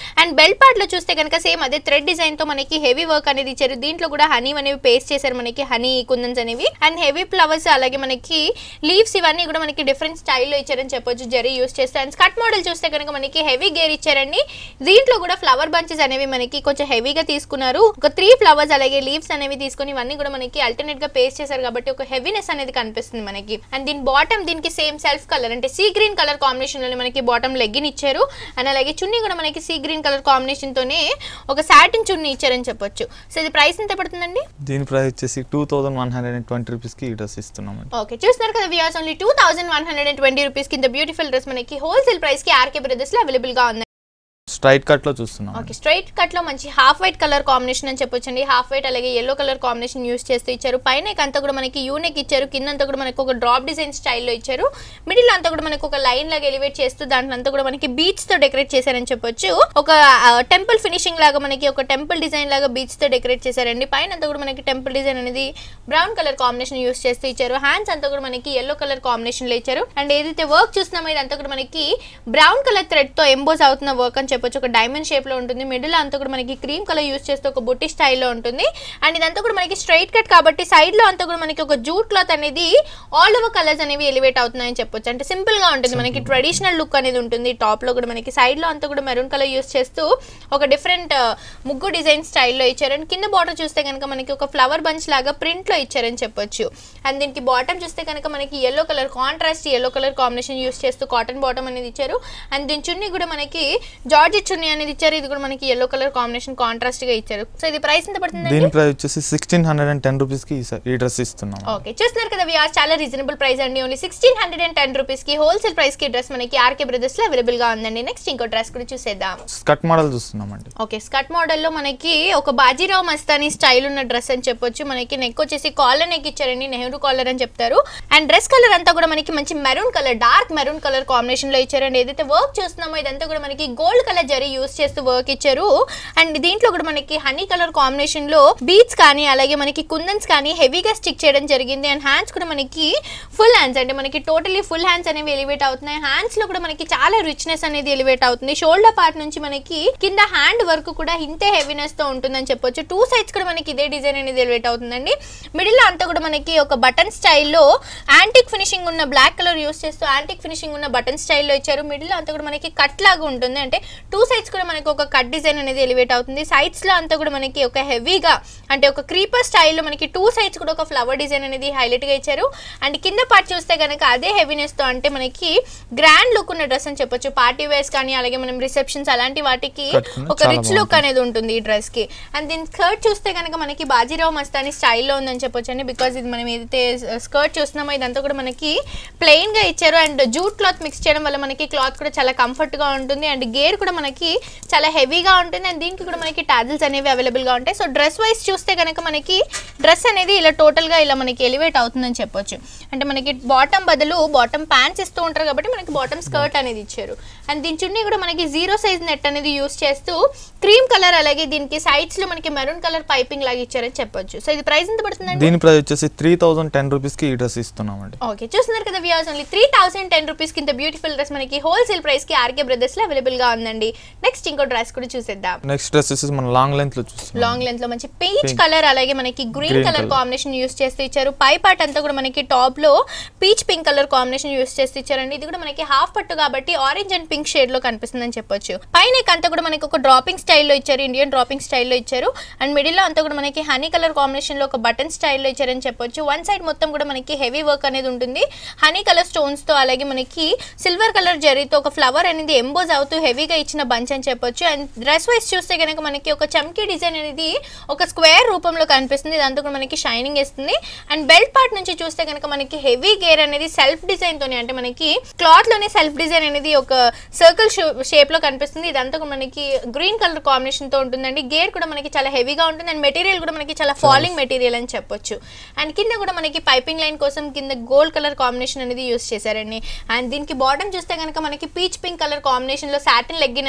అండ్ బెల్ట్ పార్ట్ లో చూస్తే కనుక సేమ్ అదే థ్రెడ్ డిజైన్ తో మనకి హెవీ వర్క్ అనేది ఇచ్చారు దీంట్లో కూడా హనీ అనేవి పేస్ట్ చేశారు మనకి హనీ కుందన్స్ అనేవి అండ్ హెవీ ఫ్లవర్స్ అలాగే మనకి లీవ్స్ ఇవన్నీ కూడా మనకి డిఫరెంట్ స్టైల్లో ఇచ్చారని చెప్పొచ్చు జరీ యూస్ చేస్తే అండ్ స్కట్ మోడల్ చూస్తే కనుక మనకి హెవీ గేర్ ఇచ్చారండి దీంట్లో కూడా ఫ్లవర్ బంచెస్ అనేవి మనకి కొంచెం హెవీగా తీసుకున్నారు ఒక త్రీ ఫ్లవర్స్ అలాగే లీవ్స్ అనేవి తీసుకుని ఇవన్నీ కూడా మనకి అల్టర్నేట్ గా పేస్ట్ చేశారు కాబట్టి ఒక హెవీనెస్ అనేది కనిపిస్తుంది మనకి అండ్ దీని బాటమ్ దీనికి సేమ్ సెల్ఫ్ కలర్ అంటే సీ గ్రీన్ కలర్ కాంబినేషన్ లో మనకి బాటమ్ లెగ్గిన్ ఇచ్చారు అండ్ అలాగే చున్నీ కూడా మనకి సీ గ్రీన్ కలర్ కాంబినేషన్ తోనే ఒక సాటిన్ చున్నీ ఇచ్చారని చెప్పొచ్చు సో ఇది ప్రైస్ ఎంత పడుతుందండి దీని ప్రైస్ వచ్చేసి two thousand one hundred and twenty రూపీస్కి ఈ డ్రెస్ ఇస్తున్నామండి ఓకే చూస్తున్నారు కదా viewers only two thousand one hundred and twenty rupees కింద బ్యూటిఫుల్ డ్రెస్ మనకి హోల్సేల్ ప్రైస్ కి ఆర్కే బ్రదర్స్ లో అవైలబుల్ గా ఉంది స్ట్రైట్ కట్లో చూస్తున్నాం ఓకే స్ట్రైట్ కట్ లో మంచి హాఫ్ వైట్ కలర్ కాంబినేషన్ అని చెప్పొచ్చండి హాఫ్ వైట్ అలాగే ఎల్లో కలర్ కాంబినేషన్ యూస్ చేస్తూ ఇచ్చారు పైన అంతా కూడా మనకి యూనెక్ ఇచ్చారు కింద అంతా కూడా మనకి ఒక డ్రాప్ డిజైన్ స్టైల్లో ఇచ్చారు మిడిల్ అంతా కూడా మనకి ఒక లైన్ లాగా ఎలివేట్ చేస్తూ దాంట్లో అంతా కూడా మనకి బీచ్ తో డెకరేట్ చేశారని చెప్పొచ్చు ఒక టెంపుల్ ఫినిషింగ్ లాగా మనకి ఒక టెంపుల్ డిజైన్ లాగా బీచ్ తో డెకరేట్ చేశారండి పైన అంతా కూడా మనకి టెంపుల్ డిజైన్ అనేది బ్రౌన్ కలర్ కాంబినేషన్ యూస్ చేస్తూ ఇచ్చారు హ్యాండ్స్ అంతా కూడా మనకి ఎల్లో కలర్ కాంబినేషన్ లో ఇచ్చారు అండ్ ఏదైతే వర్క్ చూస్తున్నామో ఇదంతా కూడా మనకి బ్రౌన్ కలర్ థ్రెడ్ తో ఎంబోజ్ అవుతున్న వర్క్ అని చెప్పొచ్చు ఒక డైమండ్ షేప్ లో ఉంటుంది మిడిల్ అంతా కూడా మనకి క్రీమ్ కలర్ యూస్ చేస్తూ ఒక బుట్టి స్టైల్లో ఉంటుంది అండ్ ఇదంతా కూడా మనకి స్ట్రైట్ కట్ కాబట్టి సైడ్ లో అంతా కూడా మనకి ఒక జూట్ క్లాత్ అనేది ఆల్ ఓవర్ కలర్స్ అనేవి ఎలివేట్ అవుతున్నాయని చెప్పొచ్చు అంటే సింపుల్ గా ఉంటుంది మనకి ట్రెడిషనల్ లుక్ అనేది ఉంటుంది టాప్ లో కూడా మనకి సైడ్ లో అంతా కూడా మెరూన్ కలర్ యూస్ చేస్తూ ఒక డిఫరెంట్ ముగ్గు డిజైన్ స్టైల్లో ఇచ్చారు అండ్ కింద బార్డర్ చూస్తే కనుక మనకి ఒక ఫ్లవర్ బంచ్ లాగా ప్రింట్ లో ఇచ్చారని చెప్పొచ్చు అండ్ దీనికి బాటమ్ చూస్తే కనుక మనకి yellow colour contrast yellow colour combination use చేస్తూ కాటన్ బాటమ్ అనేది ఇచ్చారు అండ్ దీని చున్నీ కూడా మనకి జార్జెట్ చున్నీ అనేది ఇచ్చారు ఇది కూడా మనకి ఎల్లో కలర్ కాంబినేషన్ కాంట్రాస్ట్ గా ఇచ్చారు సో ఇది ప్రైస్ ఎంత పడుతుందండి దీని ప్రైస్ వచ్చేసి సిక్స్టీన్ హండ్రెడ్ అండ్ టెన్ రూపీస్కి ఈ స- ఈ డ్రెస్ ఇస్తున్నాం ఓకే చూస్తున్నారు కదా విఆర్ చాలా రీజనబుల్ ప్రైస్ అండి only sixteen hundred and ten rupees కి హోల్సేల్ ప్రైస్ కి డ్రెస్ మనకి ఆర్కే బ్రదర్స్ లో అవైలబుల్ గా ఉందండి నెక్స్ట్ ఇంకో డ్రెస్ కూడా చూసేద్దాం స్కట్ మోడల్ చూస్తున్నామండి ఓకే స్కర్ట్ మోడల్లో మనకి ఒక బాజీరావు మస్తానీ స్టైల్ ఉన్న డ్రెస్ అని చెప్పొచ్చు మనకి నెక్ వచ్చేసి కాలర్ నెక్ ఇచ్చారండి నెహ్రూ కాలర్ అని చెప్తారు అండ్ డ్రెస్ కలర్ అంతా కూడా మనకి మంచి maroon colour dark maroon colour combination లో ఇచ్చారు అండ్ ఏదైతే వర్క్ చూస్తున్నామో ఇదంతా కూడా మనకి గోల్డ్ కలర్ జరీ యూస్ చేస్తూ వర్క్ ఇచ్చారు అండ్ దీంట్లో కూడా మనకి హనీ కలర్ కాంబినేషన్ లో బీట్స్ కానీ అలాగే మనకి కుందన్స్ కానీ హెవీగా స్టిక్ చేయడం జరిగింది అండ్ హ్యాండ్స్ కూడా మనకి ఫుల్ హ్యాండ్స్ అంటే మనకి టోటలీ ఫుల్ హ్యాండ్స్ అనేవి ఎలివేట్ అవుతున్నాయి హ్యాండ్స్ లో కూడా మనకి చాలా రిచ్నెస్ అనేది ఎలివేట్ అవుతుంది షోల్డర్ పార్ట్ నుంచి మనకి కింద హ్యాండ్ వర్క్ కూడా ఇంతే హెవీనెస్ తో ఉంటుందని చెప్పొచ్చు టూ సైడ్స్ కూడా మనకి ఇదే డిజైన్ అనేది ఎలివేట్ అవుతుందండి మిడిల్ లో అంతా కూడా మనకి ఒక బటన్ స్టైల్లో యాంటిక్ ఫినిషింగ్ ఉన్న బ్లాక్ కలర్ యూస్ చేస్తూ యాంటిక్ ఫినిషింగ్ ఉన్న బటన్ స్టైల్లో ఇచ్చారు మిడిల్ లో అంతా కూడా మనకి కట్ లాగా ఉంటుంది అంటే టూ సైడ్స్ కూడా మనకి ఒక కట్ డిజైన్ అనేది ఎలివేట్ అవుతుంది సైడ్స్ లో అంతా కూడా మనకి ఒక హెవీగా అంటే ఒక క్రీపర్ స్టైల్లో మనకి టూ సైడ్స్ కూడా ఒక ఫ్లవర్ డిజైన్ అనేది హైలైట్ గా ఇచ్చారు అండ్ కింద పార్ట్ చూస్తే కనుక అదే హెవీనెస్ తో అంటే మనకి గ్రాండ్ లుక్ ఉన్న డ్రెస్ అని చెప్పొచ్చు పార్టీ వేర్స్ కానీ అలాగే మనం రిసెప్షన్స్ అలాంటి వాటికి కట్టుకున్న ఒక చాలా రిచ్ లుక్ అనేది ఉంటుంది ఈ డ్రెస్ కి అండ్ దీని స్కర్ట్ చూస్తే కనుక మనకి బాజీరావు మస్తాని స్టైల్లో ఉందని చెప్పొచ్చు అండి బికాజ్ ఇది మనం ఏదైతే స్కర్ట్ చూస్తున్నామో ఇదంతా కూడా మనకి ప్లెయిన్ గా ఇచ్చారు అండ్ జూట్ క్లాత్ మిక్స్ చేయడం వల్ల మనకి క్లాత్ కూడా చాలా కంఫర్ట్ గా ఉంటుంది అండ్ గేర్ కూడా మనకి చాలా హెవీగా ఉంటుంది అండ్ దీనికి కూడా మనకి టాజిల్స్ అనేవి అవైలబుల్ గా ఉంటాయి సో డ్రెస్ వైస్ చూస్తే కనుక మనకి డ్రెస్ అనేది ఇలా టోటల్ గా ఇలా మనకి ఎలివేట్ అవుతుందని చెప్పొచ్చు అంటే మనకి బాటమ్ బదులు బాటమ్ ప్యాంట్స్ ఇస్తూ ఉంటారు కాబట్టి మనకి బాటమ్ స్కర్ట్ అనేది ఇచ్చారు అండ్ దీని చున్నీ కూడా మనకి జీరో సైజ్ నెట్ అనేది యూస్ చేస్తూ క్రీమ్ కలర్ అలాగే దీనికి సైడ్స్ లో మనకి మెరూన్ కలర్ పైపింగ్ లాగా ఇచ్చారని చెప్పొచ్చు సో ఇది ప్రైస్ ఎంత పడుతుందండి దీని ప్రైస్ వచ్చేసి త్రీ థౌసండ్ టెన్ రూపీస్కి ఈ డ్రెస్ ఇస్తున్నామండి ఓకే చూస్తున్నారు కదా views only three thousand ten rupees కింద బ్యూటిఫుల్ డ్రెస్ మనకి హోల్సేల్ ప్రైస్ కి ఆర్కే బ్రదర్స్ లో అవైలబుల్ గా ఉందండి నెక్స్ట్ ఇంకో డ్రెస్ కూడా చూసేద్దాం నెక్స్ట్ డ్రెస్ వచ్చేసి మనం లాంగ్ లెంత్ లో చూస్తున్నాం లాంగ్ లెంత్ లో మంచి పీచ్ Pink. కలర్ అలాగే మనకి green Green colour colour. Combination use చేస్తూ ఇచ్చారు పై పార్ట్ అంతా కూడా మనకి టాప్ లో peach pink colour combination use చేస్తూ ఇచ్చారండి ఇది కూడా మనకి హాఫ్ పట్టు కాబట్టి ఆరెంజ్ అండ్ పింక్ షేడ్ లో కనిపిస్తుందని చెప్పొచ్చు పైన అంతా కూడా మనకి ఒక డ్రాపింగ్ స్టైల్లో ఇచ్చారు ఇండియన్ డ్రాపింగ్ స్టైల్లో ఇచ్చారు అండ్ మిడిల్ లో అంతా కూడా మనకి హనీ కలర్ కాంబినేషన్ లో ఒక బటన్ స్టైల్లో ఇచ్చారని చెప్పొచ్చు వన్ సైడ్ మొత్తం కూడా మనకి హెవీ వర్క్ అనేది ఉంటుంది హనీ కలర్ స్టోన్స్ తో అలాగే మనకి సిల్వర్ కలర్ జరీతో ఒక ఫ్లవర్ అనేది ఎంబోజ్ అవుతూ హెవీగా ఇచ్చిన బంచ్ అని చెప్పొచ్చు అండ్ డ్రెస్ వైస్ చూస్తే కనుక మనకి ఒక చమ్కీ డిజైన్ అనేది ఒక స్క్వేర్ రూపంలో కనిపిస్తుంది ఇదంతా కూడా మనకి షైనింగ్ ఇస్తుంది అండ్ బెల్ట్ పార్ట్ నుంచి చూస్తే కనుక మనకి హెవీ గేర్ అనేది సెల్ఫ్ డిజైన్ తోనే అంటే మనకి క్లాత్ లోనే సెల్ఫ్ డిజైన్ అనేది ఒక సర్కిల్ షేప్ లో కనిపిస్తుంది ఇదంతా కూడా మనకి గ్రీన్ కలర్ కాంబినేషన్ తో ఉంటుందండి గేర్ కూడా మనకి చాలా హెవీగా ఉంటుంది అండ్ మెటీరియల్ కూడా మనకి చాలా ఫాలింగ్ మెటీరియల్ అని చెప్పొచ్చు అండ్ కింద కూడా మనకి పైపింగ్ లైన్ కోసం కింద గోల్డ్ కలర్ కాంబినేషన్ అనేది యూస్ చేశారండి అండ్ దీనికి బాటమ్ చూస్తే కనుక మనకి పీచ్ పింక్ కలర్ కాంబినేషన్ లో సాటిన్ లెగ్గిన్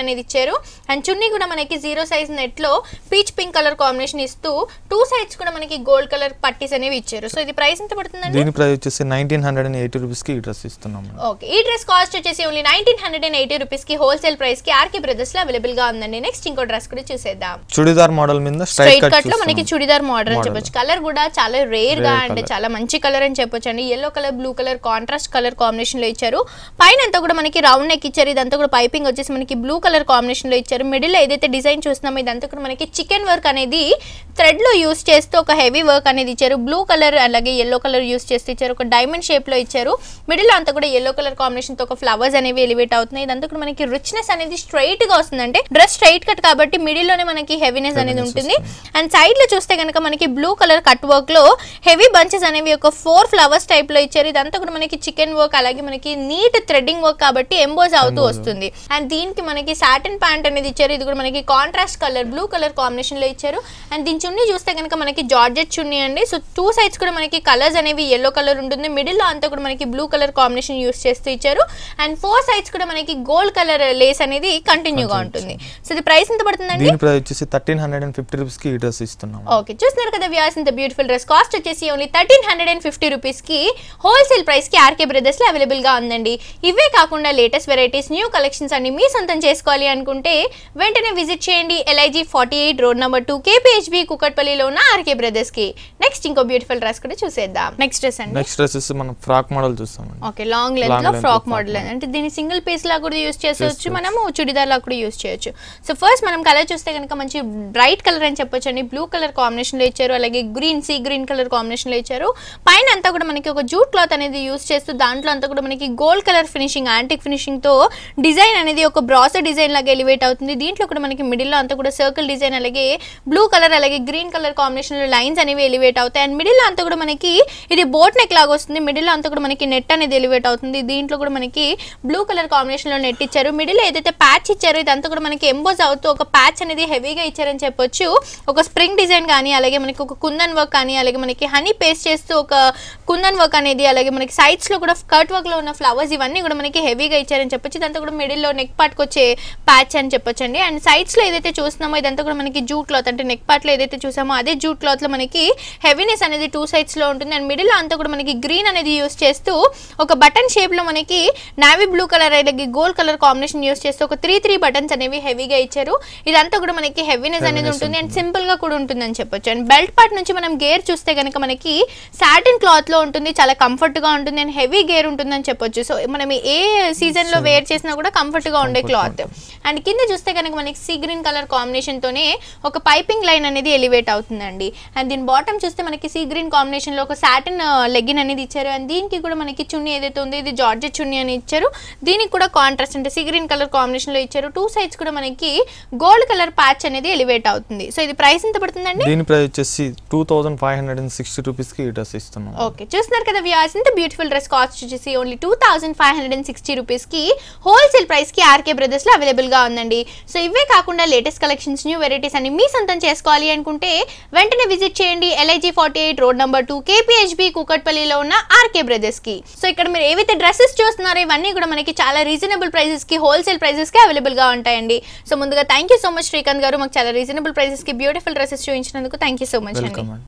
అనేది ఇచ్చారు అండ్ చున్నీ కూడా మనకి జీరో సైజ్ నెట్ లో పీచ్ పింక్ కలర్ కాంబినేషన్ ఇస్తూ టూ సైడ్స్ కూడా మనకి గోల్డ్ కలర్ పట్టీస్ అనేవి ఇచ్చారు సో ఇది ప్రైస్ ఎంత పడుతుందండి దీని ప్రైస్ వచ్చేసి నైన్టీన్ హండ్రెడ్ అండ్ ఎయిటీ రూపీస్కి ఈ డ్రెస్ ఇస్తున్నాం మేడం ఓకే ఈ డ్రెస్ కాస్ట్ వచ్చేసి only nineteen hundred and eighty rupees కి హోల్సేల్ ప్రైస్ కి ఆర్కే బ్రదర్స్ లో అవైలబుల్ గా ఉందండి నెక్స్ట్ ఇంకో డ్రెస్ కూడా చూసేద్దాం చుడిదార్ మోడల్ మీద స్ట్రైట్ స్ట్రైట్ కట్ కట్ లో మనకి చుడిదార్ మోడల్ అని Model. చెప్పొచ్చు కలర్ కూడా చాలా రేర్ గా Rare అంటే colour. చాలా మంచి కలర్ అని చెప్పొచ్చు అండి yellow colour blue colour contrast colour combination లో ఇచ్చారు పైన అంతా కూడా మనకి రౌండ్ నెక్ ఇచ్చారు ఇదంతా కూడా పైపింగ్ వచ్చేసి మనకి బ్లూ కలర్ కాంబినేషన్ లో ఇచ్చారు మిడిల్ లో ఏదైతే డిజైన్ చూస్తున్నామో ఇదంతా కూడా మనకి చికెన్ వర్క్ అనేది థ్రెడ్ లో యూస్ చేస్తూ ఒక హెవీ వర్క్ అనేది ఇచ్చారు బ్లూ కలర్ అలాగే ఎల్లో కలర్ యూస్ చేస్తూ ఇచ్చారు ఒక డైమండ్ షేప్ లో ఇచ్చారు మిడిల్ లో అంతా కూడా ఎల్లో కలర్ కాంబినేషన్ తో ఒక ఫ్లవర్స్ అనేవి ఎలివేట్ అవుతున్నాయి ఇదంతా కూడా మనకి రిచ్నెస్ అనేది స్ట్రైట్ గా వస్తుంది అంటే డ్రెస్ స్ట్రైట్ కట్ కాబట్టి మిడిల్ లోనే మనకి హెవీనెస్ అనేది Heaviness ఉంటుంది అండ్ సైడ్ లో చూస్తే కనుక మనకి బ్లూ కలర్ కట్ వర్క్ లో హెవీ బంచెస్ అనేవి ఒక ఫోర్ ఫ్లవర్స్ టైప్ లో ఇచ్చారు ఇదంతా కూడా మనకి చికెన్ వర్క్ అలాగే మనకి నీట్ థ్రెడ్డింగ్ వర్క్ కాబట్టి ఎంబోజ్ అవుతూ వస్తుంది అండ్ దీనికి మనకి సాటిన్ ప్యాంట్ అనేది ఇచ్చారు ఇది కూడా మనకి contrast colour blue colour combination లో ఇచ్చారు అండ్ దీని చున్నీ చూస్తే కనుక మనకి జార్జెట్ చున్నీ అండి సో టూ సైడ్స్ కూడా మనకి కలర్స్ అనేవి ఎల్లో కలర్ ఉంటుంది మిడిల్ లో అంతా కూడా మనకి బ్లూ కలర్ కాంబినేషన్ యూస్ చేస్తూ ఇచ్చారు అండ్ ఫోర్ సైడ్స్ కూడా మనకి గోల్డ్ కలర్ లేస్ అనేది కంటిన్యూగా ఉంటుంది సో ఇది ప్రైస్ ఎంత పడుతుందండి దీని ప్రైస్ వచ్చేసి థర్టీన్ హండ్రెడ్ అండ్ ఫిఫ్టీ రూపీస్కి ఈ డ్రెస్ ఇస్తున్నాం ఓకే చూస్తున్నారు కదా వ్యాస్ ఇంత బ్యూటిఫుల్ డ్రెస్ కాస్ట్ వచ్చేసి only thirteen hundred and fifty రూపీస్కి హోల్సేల్ ప్రైస్కి ఆర్కే బ్రదర్స్లో అవైలబుల్గా ఉందండి ఇవే కాకుండా లేటెస్ట్ వెరైటీస్ న్యూ కలెక్షన్స్ అన్ని మీ సొంతం చేసుకోవాలి అనుకుంటే వెంటనే విజిట్ చేయండి LIG forty eight road number two KPHB కుకట్పల్లిలో ఉన్న ఆర్కే బ్రదర్స్కి నెక్స్ట్ ఇంకో బ్యూటిఫుల్ డ్రెస్ కూడా చూసేద్దాం నెక్స్ట్ డ్రెస్ అండి నెక్స్ట్ డ్రెస్ మనం ఫ్రాక్ మోడల్ చూస్తామండి ఓకే లాంగ్ లెంత్ Long లో length ఫ్రాక్ లో మోడల్ frock అంటే దీన్ని సింగిల్ పీస్ లా కూడా యూస్ చేసుకోవచ్చు చేసుకోవచ్చు. మనము చుడిదార్ లా కూడా యూస్ చేయొచ్చు సో ఫస్ట్ మనం కలర్ చూస్తే కనుక మంచి బ్రైట్ కలర్ అని చెప్పొచ్చు అండి బ్లూ కలర్ కాంబినేషన్ లో ఇచ్చారు అలాగే green sea green colour combination లో ఇచ్చారు పైన అంతా కూడా మనకి ఒక జూట్ క్లాత్ అనేది యూస్ చేస్తూ దాంట్లో అంతా కూడా మనకి gold colour finishing antique finishing తో డిజైన్ అనేది ఒక బ్రాసర్ డిజైన్ లాగా ఎలివేట్ అవుతుంది దీంట్లో కూడా మనకి మిడిల్ లో అంతా కూడా సర్కిల్ డిజైన్ అలాగే బ్లూ కలర్ అలాగే గ్రీన్ కలర్ కాంబినేషన్ లో లైన్స్ అనేవి ఎలివేట్ అవుతాయి అండ్ మిడిల్ లో అంతా కూడా మనకి ఇది బోట్ నెక్ లాగా వస్తుంది మిడిల్ లో అంతా కూడా మనకి నెట్ అనేది ఎలివేట్ అవుతుంది దీంట్లో కూడా మనకి బ్లూ కలర్ కాంబినేషన్ లో నెట్ ఇచ్చారు మిడిల్ లో ఏదైతే ప్యాచ్ ఇచ్చారో ఇదంతా కూడా మనకి ఎంబోజ్ అవుతూ ఒక ప్యాచ్ అనేది హెవీగా ఇచ్చారని చెప్పొచ్చు ఒక స్ప్రింగ్ డిజైన్ కానీ అలాగే మనకి ఒక కుందన్ వర్క్ కానీ అలాగే మనకి హనీ పేస్ట్ చేస్తూ ఒక కుందన్ వర్క్ అనేది అలాగే మనకి సైడ్స్ లో కూడా కట్ వర్క్ లో ఉన్న ఫ్లవర్స్ ఇవన్నీ కూడా మనకి హెవీగా ఇచ్చారని చెప్పొచ్చు ఇదంతా కూడా మిడిల్ లో నెక్ పార్ట్ వచ్చే ప్యాచ్ అని చెప్పొచ్చు అండి అండ్ సైడ్స్ లో ఏదైతే చూస్తున్నామో ఇదంతా కూడా మనకి జూట్ క్లాత్ అంటే నెక్ పార్ట్ లో ఏదైతే చూసామో అదే జూట్ క్లాత్ లో మనకి హెవీనెస్ అనేది టూ సైడ్స్ లో ఉంటుంది అండ్ మిడిల్ లో అంతా కూడా మనకి గ్రీన్ అనేది యూస్ చేస్తూ ఒక బటన్ షేప్ లో మనకి నావీ బ్లూ కలర్ అలాగే గోల్డ్ కలర్ కాంబినేషన్ యూస్ చేస్తూ ఒక త్రీ త్రీ బటన్స్ అనేవి హెవీగా ఇచ్చారు ఇదంతా కూడా మనకి హెవీనెస్ అనేది Heaviness ఉంటుంది అండ్ ఉంటుంది. సింపుల్ గా కూడా ఉంటుంది అని చెప్పొచ్చు అండ్ బెల్ట్ పార్ట్ నుంచి మనం గేర్ చూస్తే కనుక మనకి సాటిన్ క్లాత్ లో ఉంటుంది చాలా కంఫర్ట్ గా ఉంటుంది అండ్ హెవీ గేర్ ఉంటుంది అని చెప్పొచ్చు సో మనం ఏ సీజన్ లో వేర్ చేసినా కూడా కంఫర్ట్ గా ఉండే Comfort క్లాత్ అండ్ కింద చూస్తే కనుక మనకి సీ గ్రీన్ కలర్ కాంబినేషన్ తోనే ఒక పైపింగ్ లైన్ అనేది ఎలివేట్ అవుతుందండి అండ్ దీని బాటమ్ చూస్తే మనకి సీ గ్రీన్ కాంబినేషన్ లో ఒక సాటిన్ లెగిన్ అనేది ఇచ్చారు అండ్ దీనికి కూడా మనకి చున్నీ ఏదైతే ఉందో ఇది జార్జెట్ చున్నీ అని ఇచ్చారు దీనికి కూడా కాంట్రాస్ట్ అంటే సీ గ్రీన్ కలర్ కాంబినేషన్ లో ఇచ్చారు టూ సైడ్స్ కూడా మనకి గోల్డ్ కలర్ ప్యాచ్ అనేది ఎలివేట్ అవుతుంది సో ఇది ప్రైస్ ఎంత పడుతుందండి దీని ప్రైస్ వచ్చేసి two thousand five hundred and sixty రూపీస్కి ఈ డ్రెస్ ఇస్తున్నాం ఓకే చూస్తున్నారు కదా వ్యూయర్స్ ఇంత బ్యూటిఫుల్ డ్రెస్ కాస్ట్ వచ్చేసి only two thousand five hundred and sixty రూపీస్కి హోల్సేల్ ప్రైస్కి ఆర్కే బ్రదర్స్లో అవైలబుల్గా ఉందండి సో ఇవే కాకుండా లేటెస్ట్ కలెక్షన్స్ న్యూ వెరైటీస్ అన్ని మీ సొంతం చేసుకోవాలి అనుకుంటే వెంటనే విజిట్ చేయండి LIG forty eight road number two KPHB కూకట్పల్లిలో ఉన్న ఆర్కే బ్రదర్స్కి సో ఇక్కడ మీరు ఏవైతే డ్రెస్సెస్ చూస్తున్నారో ఇవన్నీ కూడా మనకి చాలా రీజనబుల్ ప్రైసెస్కి హోల్సేల్ ప్రైసెస్కి అవైలబుల్గా ఉంటాయండి సో ముందుగా thank you so much Srikanth గారు మాకు చాలా రీజనబుల్ ప్రైసెస్కి బ్యూటిఫుల్ డ్రెస్సెస్ చూపించినందుకు థ్యాంక్ యూ సో మచ్ అండి వెల్కమ్ అండి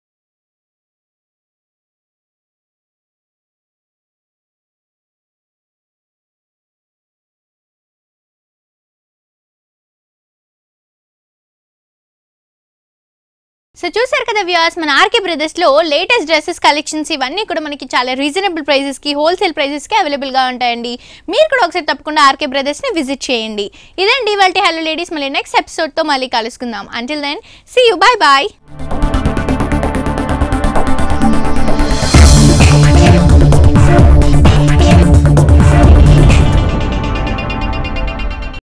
సో చూసారు కదా వ్యూయర్స్ మన ఆర్కే బ్రదర్స్ లో లేటెస్ట్ డ్రెస్సెస్ కలెక్షన్స్ ఇవన్నీ కూడా మనకి చాలా రీజనబుల్ ప్రైసెస్ కి హోల్సేల్ ప్రైసెస్ కి అవైలబుల్ గా ఉంటాయండి మీరు కూడా ఒకసారి తప్పకుండా ఆర్కే బ్రదర్స్ ని విజిట్ చేయండి ఇదండి ఇవాళ హలో లేడీస్ మళ్ళీ నెక్స్ట్ ఎపిసోడ్ తో మళ్ళీ కలుసుకుందాం until then see you bye bye